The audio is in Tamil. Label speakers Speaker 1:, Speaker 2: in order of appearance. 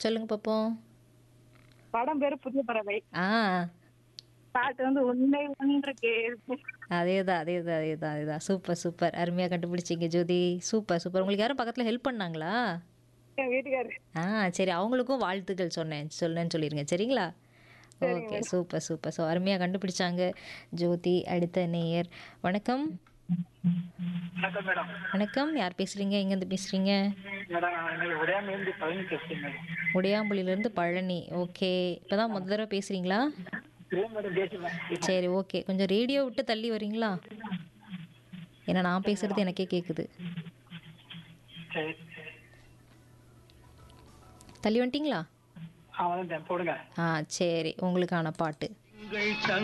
Speaker 1: சொல்லுங்க பாப்போம்
Speaker 2: படம் பேரு புதிய பறவை
Speaker 1: ஆ
Speaker 2: பாட்டு வந்து உன்னை ஒன்றுக்கு
Speaker 1: அதேதான் அதேதான் அதேதான் அதேதான் சூப்பர் சூப்பர் அருமையாக கண்டுபிடிச்சிங்க ஜோதி சூப்பர் சூப்பர் உங்களுக்கு யாரும் பக்கத்தில் ஹெல்ப் பண்ணாங்களா
Speaker 2: என் வீட்டுக்காரு
Speaker 1: ஆ சரி அவங்களுக்கும் வாழ்த்துக்கள் சொன்னேன் சொன்னேன்னு சொல்லிடுங்க சரிங்களா ஓகே சூப்பர் சூப்பர் ஸோ அருமையாக கண்டுபிடிச்சாங்க ஜோதி அடுத்த நேயர் வணக்கம்
Speaker 3: வணக்கம் மேடம்
Speaker 1: வணக்கம் யார் பேசுகிறீங்க எங்கேருந்து பேசுகிறீங்க
Speaker 3: மேடம் எனக்கு உடையாமலேருந்து பழனி பேசுகிறேன் மேடம்
Speaker 1: உடையாம்புலியிலேருந்து பழனி ஓகே இப்போ தான் முதல் தடவை பேசுகிறீங்களா
Speaker 3: இல்லை மேடம் பேசுவேன்
Speaker 1: சரி ஓகே கொஞ்சம் ரேடியோ விட்டு தள்ளி வரீங்களா ஏன்னா நான் பேசுகிறது எனக்கே கேட்குது
Speaker 3: சரி
Speaker 1: தள்ளி வந்துட்டீங்களா
Speaker 3: ஆ வந்துட்டேன் போடுங்க
Speaker 1: ஆ சரி உங்களுக்கான பாட்டு
Speaker 4: உங்கள்